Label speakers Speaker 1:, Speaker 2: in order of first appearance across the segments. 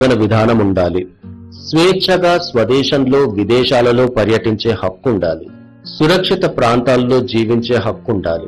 Speaker 1: జీవన విధానం ఉండాలి స్వేచ్ఛగా స్వదేశంలో విదేశాలలో పర్యటించే హక్కు ఉండాలి సురక్షిత ప్రాంతాల్లో జీవించే హక్కు ఉండాలి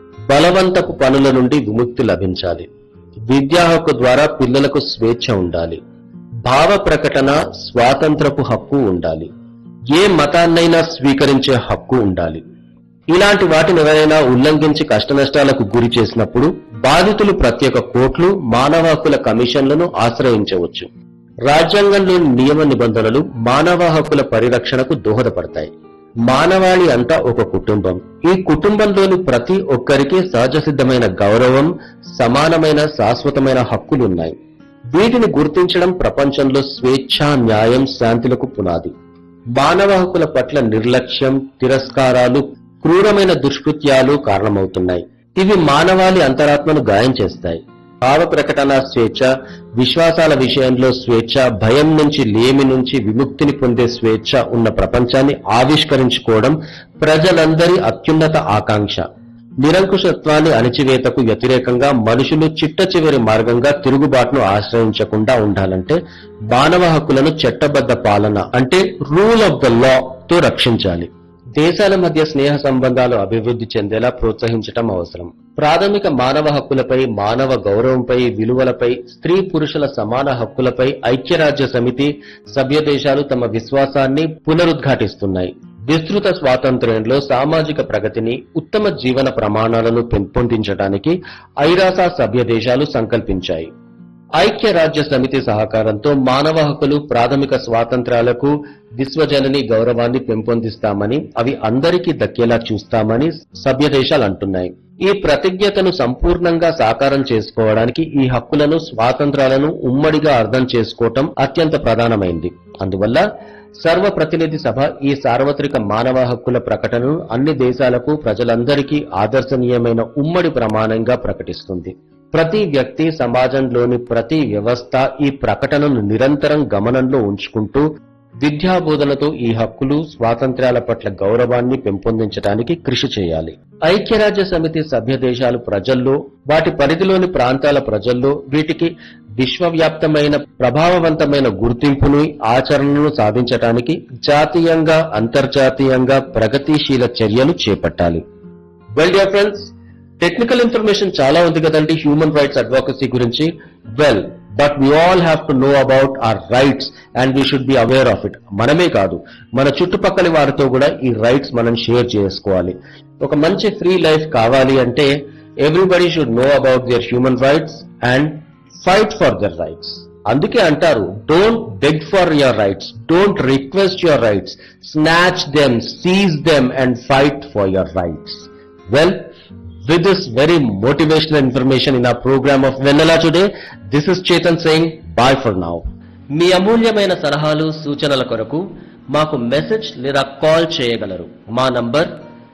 Speaker 1: బలవంతపు పనుల నుండి విముక్తి లభించాలి విద్యా హక్కు ద్వారా పిల్లలకు స్వేచ్ఛ ఉండాలి భావ ప్రకటన స్వాతంత్రపు హక్కు ఉండాలి ఏ మతాన్నైనా స్వీకరించే హక్కు ఉండాలి ఇలాంటి వాటిని ఎవరైనా ఉల్లంఘించి కష్టనష్టాలకు గురి చేసినప్పుడు బాధితులు ప్రత్యేక కోర్టులు మానవ హక్కుల కమిషన్లను ఆశ్రయించవచ్చు రాజ్యాంగంలోని నియమ నిబంధనలు మానవ హక్కుల పరిరక్షణకు దోహదపడతాయి మానవాళి అంతా ఒక కుటుంబం ఈ కుటుంబంలోని ప్రతి ఒక్కరికి సహజ సిద్ధమైన గౌరవం సమానమైన శాశ్వతమైన హక్కులున్నాయి వీటిని గుర్తించడం ప్రపంచంలో స్వేచ్ఛ న్యాయం శాంతులకు పునాది మానవ హక్కుల పట్ల నిర్లక్ష్యం తిరస్కారాలు క్రూరమైన దుష్కృత్యాలు కారణమవుతున్నాయి ఇవి మానవాళి అంతరాత్మను గాయం చేస్తాయి భావ ప్రకటన స్వేచ్ఛ విశ్వాసాల విషయంలో స్వేచ్ఛ భయం నుంచి లేమి నుంచి విముక్తిని పొందే స్వేచ్ఛ ఉన్న ప్రపంచాన్ని ఆవిష్కరించుకోవడం ప్రజలందరి అత్యున్నత ఆకాంక్ష నిరంకుశత్వాన్ని అణిచివేతకు వ్యతిరేకంగా మనుషులు చిట్ట చివరి మార్గంగా తిరుగుబాటును ఆశ్రయించకుండా ఉండాలంటే మానవ హక్కులను చట్టబద్ధ పాలన అంటే రూల్ ఆఫ్ ద లా తో రక్షించాలి దేశాల మధ్య స్నేహ సంబంధాలు అభివృద్ధి చెందేలా ప్రోత్సహించటం అవసరం ప్రాథమిక మానవ హక్కులపై మానవ గౌరవంపై విలువలపై స్త్రీ పురుషుల సమాన హక్కులపై ఐక్యరాజ్య సమితి సభ్య దేశాలు తమ విశ్వాసాన్ని పునరుద్ఘాటిస్తున్నాయి విస్తృత స్వాతంత్ర్యంలో సామాజిక ప్రగతిని ఉత్తమ జీవన ప్రమాణాలను పెంపొందించడానికి ఐరాసా సభ్య దేశాలు సంకల్పించాయి ఐక్యరాజ్య సమితి సహకారంతో మానవ హక్కులు ప్రాథమిక స్వాతంత్ర్యాలకు విశ్వజనని గౌరవాన్ని పెంపొందిస్తామని అవి అందరికీ దక్కేలా చూస్తామని సభ్య దేశాలు అంటున్నాయి ఈ ప్రతిజ్ఞతను సంపూర్ణంగా సాకారం చేసుకోవడానికి ఈ హక్కులను స్వాతంత్రాలను ఉమ్మడిగా అర్థం చేసుకోవటం అత్యంత ప్రధానమైంది అందువల్ల సర్వ ప్రతినిధి సభ ఈ సార్వత్రిక మానవ హక్కుల ప్రకటనను అన్ని దేశాలకు ప్రజలందరికీ ఆదర్శనీయమైన ఉమ్మడి ప్రమాణంగా ప్రకటిస్తుంది ప్రతి వ్యక్తి సమాజంలోని ప్రతి వ్యవస్థ ఈ ప్రకటనను నిరంతరం గమనంలో ఉంచుకుంటూ విద్యా బోధనతో ఈ హక్కులు స్వాతంత్ర్యాల పట్ల గౌరవాన్ని పెంపొందించడానికి కృషి చేయాలి ఐక్యరాజ్య సమితి సభ్య దేశాలు ప్రజల్లో వాటి పరిధిలోని ప్రాంతాల ప్రజల్లో వీటికి విశ్వవ్యాప్తమైన ప్రభావవంతమైన గుర్తింపును ఆచరణను సాధించడానికి జాతీయంగా అంతర్జాతీయంగా ప్రగతిశీల చర్యలు చేపట్టాలి well dear friends technical information చాలా ఉంది కదండి హ్యూమన్ రైట్స్ అడ్వొకసీ గురించి well but we all have to know about our rights and we should be aware of it మనమే కాదు మన చుట్టుపక్కల వారితో కూడా ఈ రైట్స్ మనం షేర్ చేసుకోవాలి ఒక మంచి ఫ్రీ లైఫ్ కావాలి అంటే everybody should know about their human rights and fight for their rights అందుకే అంటారు don't beg for your rights don't request your rights snatch them seize them and fight for your rights well with this very motivational information in our program of Vanilla today, this is Chetan saying bye for now. మీ అమూల్యమైన సలహాలు సూచనల కొరకు మాకు message లేదా call చేయగలరు మా number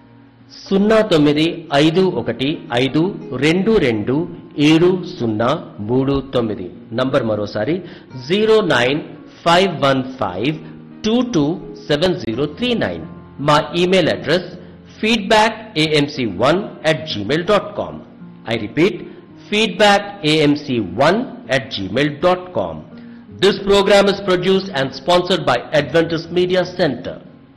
Speaker 1: సున్నా తొమ్మిది ఐదు ఒకటి ఐదు రెండు రెండు ఏడు సున్నా మూడు తొమ్మిది నంబర్ మరోసారి zero nine five one five two two seven zero three nine మా email address feedbackamc1 at gmail.com. I repeat, feedbackamc1 at gmail.com. This program is produced and sponsored by Adventist Media Center.